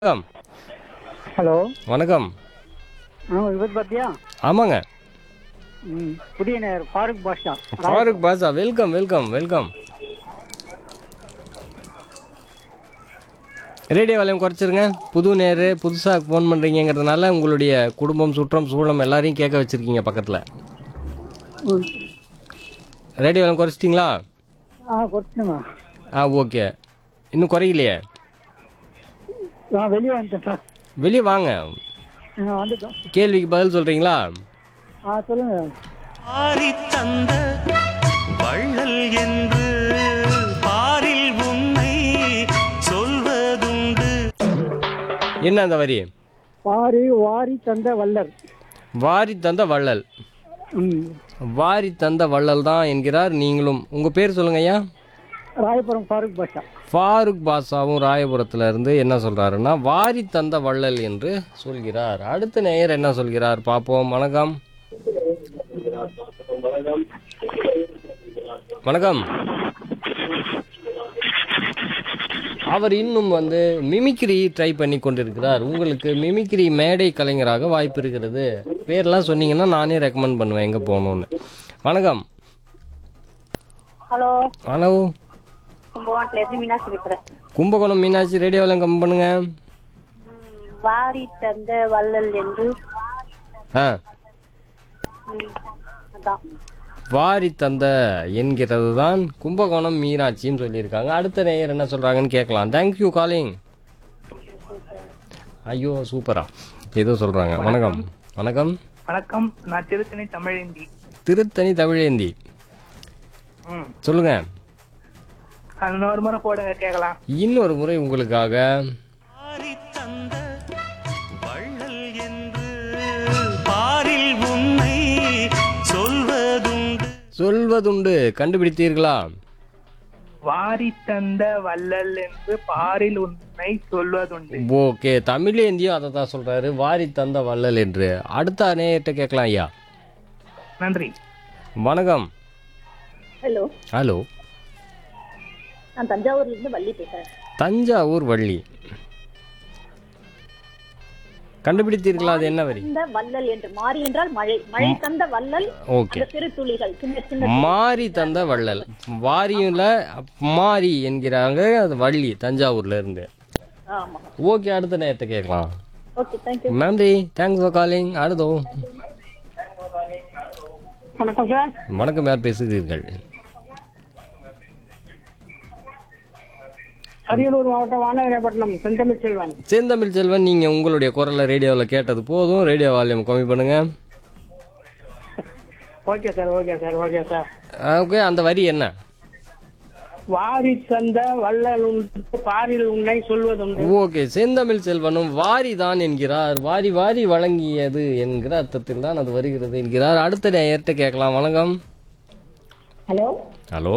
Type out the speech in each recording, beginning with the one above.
வணக்கம் ஹலோ வணக்கம் ஆ இவர் பார்த்தியா ஆமாங்க ம் புதிய நேர் Farooq Basha Farooq Basha welcome welcome welcome radio volume குறைச்சிருங்க புது நேரு புதுசாக ஃபோன் பண்ணுறீங்கிறதுனால உங்களுடைய குடும்பம் சுற்றம் சூழம் எல்லாரையும் கேட்க வச்சுருக்கீங்க பக்கத்தில் ம் ரேடியோ வால்யூம் குறைச்சிட்டிங்களா ஆ கொடுத்துங்க ஆ ஓகே இன்னும் குறையிலையே நான் வெளியே வந்துட்டேன் சார் வெளியே வாங்க நான் வந்துட்டோம் கேள்விக்கு பதில் சொல்கிறீங்களா ஆ சொல்லுங்க ஆரி தந்த வள்ளல் என்று பாரில் உன்னை சொல்வதுண்டு என்ன அந்த வரி வாரி வாரி தந்த வல்லர் வாரி தந்த வள்ளல் ம் வாரி தந்த வள்ளல் தான் என்கிறார் நீங்களும் உங்கள் பேர் சொல்லுங்க ஐயா ராயபுரம் ஃபாரூக் பாஷா ஃபாரூக் பாஷாவும் ராயபுரத்துல இருந்து என்ன சொல்றாருன்னா வாரி தந்த வள்ளல் என்று சொல்கிறார் அடுத்த நேயர் என்ன சொல்கிறார் பார்ப்போம் வணக்கம் வணக்கம் அவர் இன்னும் வந்து மிமிக்ரி ட்ரை பண்ணி கொண்டிருக்கிறார் உங்களுக்கு மிமிக்ரி மேடை கலைஞராக வாய்ப்பு இருக்கிறது பேர்லாம் சொன்னீங்கன்னா நானே ரெக்கமெண்ட் பண்ணுவேன் எங்கே போகணுன்னு வணக்கம் ஹலோ ஹலோ கும்பகோணத்துலேருந்து மீனாட்சி பேசுகிறேன் கும்பகோணம் மீனாட்சி ரேடியோவில் கம் பண்ணுங்க வாரி தந்த வள்ளல் என்று ஆ ம், அதான் வாரி தந்த என்கிறது தான் கும்பகோணம் மீனாட்சின்னு சொல்லியிருக்காங்க அடுத்த நேயர் என்ன சொல்கிறாங்கன்னு கேட்கலாம் தேங்க்யூ காலிங் ஐயோ சூப்பரா ஏதோ சொல்கிறாங்க வணக்கம் வணக்கம் வணக்கம் நான் திருத்தணி தமிழேந்தி திருத்தணி தமிழேந்தி ம் சொல்லுங்க அது இன்னொரு முறை போடுங்க கேட்கலாம் இன்னொரு முறை உங்களுக்காக ஆரி தந்த வள்ளல் என்று பாரில் உன்னை சொல்வதுண்டு சொல்வதுண்டு கண்டுபிடித்தீர்களா வாரி தந்த வள்ளல் என்று பாரில் உன்னை சொல்வதுண்டு ஓகே தமிழேந்தியும் அதை தான் சொல்கிறாரு வாரி தந்த வள்ளல் என்று அடுத்த நேயர்கிட்ட கேட்கலாம் ஐயா நன்றி வணக்கம் ஹலோ ஹலோ நான் தஞ்சாவூர்லேருந்து வள்ளி பேசுகிறேன் தஞ்சாவூர் வள்ளி கண்டுபிடித்தீர்களா அது என்ன வரி இந்த வள்ளல் என்று மாறி என்றால் மழை மழை தந்த வள்ளல் ஓகே அந்த சிறு துளிகள் சின்ன சின்ன மாரி தந்த வள்ளல் வாரியுல மாரி என்கிறாங்க அது வள்ளி தஞ்சாவூர்ல இருந்து ஆமா ஓகே அடுத்த நேரத்தை கேட்கலாம் ஓகே தேங்க்யூ நன்றி தேங்க்ஸ் ஃபார் காலிங் அடுத்தோ வணக்கம் சார் வணக்கம் யார் பேசுகிறீர்கள் அரியலூர் மாவட்டம் வானகரப்பட்டினம் செந்தமிழ் செல்வன் செந்தமிழ் செல்வன் நீங்க உங்களுடைய குரலை ரேடியோவில் கேட்டது போதும் ரேடியோ வால்யூம் கம்மி பண்ணுங்க okay sir okay sir okay sir okay அந்த வரி என்ன வாரி தந்த வள்ளல் உண்டு பாரில் உன்னை சொல்வதுண்டு ஓகே செந்தமிழ் செல்வனும் வாரி தான் என்கிறார் வாரி வாரி வழங்கியது என்கிற அர்த்தத்தில் தான் அது வருகிறது என்கிறார் அடுத்த நேயர்கிட்ட கேட்கலாம் வணக்கம் ஹலோ ஹலோ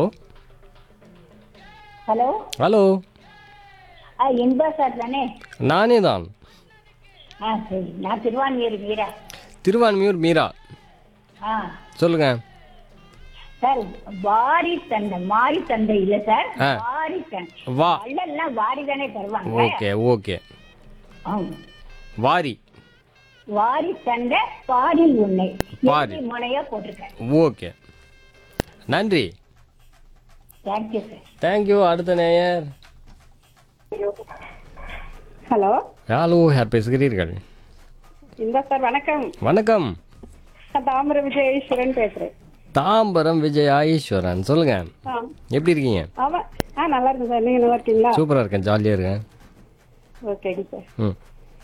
ஹலோ ஹலோ ஆ இன்பா சார் தானே நானே தான் ஆ சரி நான் திருவான்மியூர் மீரா திருவான்மியூர் மீரா ஆ சொல்லுங்க சார் வாரி தந்தை மாரி தந்தை இல்ல சார் ஆ. வாரி தந்தை வா வள்ளல்லாம் வாரி தானே தருவாங்க ஓகே ஓகே ஆமா. வாரி வாரி தந்த பாரில் உன்னை பாரி. எழுதி முனையா போட்டிருக்கேன் ஓகே நன்றி தேங்க்யூ சார் தேங்க்யூ அடுத்த நேயர் ஹலோ ஹலோ யார் பேசுகிறீர்கள் இந்த சார் வணக்கம் வணக்கம் நான் தாமிர விஜயேஸ்வரன் பேசுறேன் தாம்பரம் விஜய் ஈஸ்வரன் சொல்லுங்க ஆ எப்படி இருக்கீங்க ஆமா ஆ நல்லா இருக்கேன் சார் நீங்க நல்லா இருக்கீங்களா சூப்பராக இருக்கேன் ஜாலியாக இருக்கேன் ஓகேங்க சார் ம்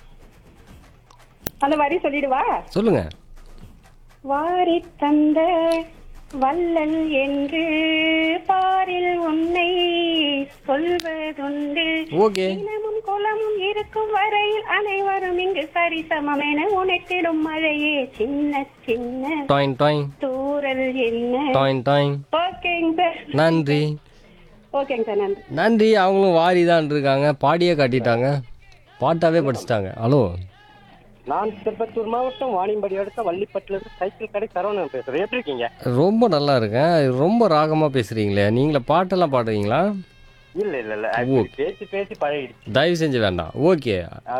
அந்த வரி சொல்லிடுவா சொல்லுங்க வாரி தந்த வள்ளல் என்று பாரில் உன்னை சொல்வதுண்டு ஓகே இனமும் குலமும் இருக்கும் வரையில் அனைவரும் இங்கு சரிசமம் என உனக்கிடும் மழையே சின்ன சின்ன டாயின் டாயின் தூரல் என்ன டாயின் டாயின் ஓகேங்க சார் நன்றி ஓகேங்க சார் நன்றி நன்றி அவங்களும் வாரி தான் இருக்காங்க பாடியே காட்டிட்டாங்க பாட்டாவே படிச்சிட்டாங்க ஹலோ நான் திருப்பத்தூர் மாவட்டம் வாணியம்படி அடுத்த வள்ளிப்பட்டில இருந்து சைக்கிள் கடை சரவணன் பேசுறேன் எப்படி இருக்கீங்க ரொம்ப நல்லா இருக்கேன் ரொம்ப ராகமாக பேசுகிறீங்களே நீங்களே பாட்டெல்லாம் பாடுறீங்களா இல்ல இல்ல இல்ல ஓ. பேசி பேசி பழகிடுச்சு தயவு செஞ்சு வேண்டாம் ஓகே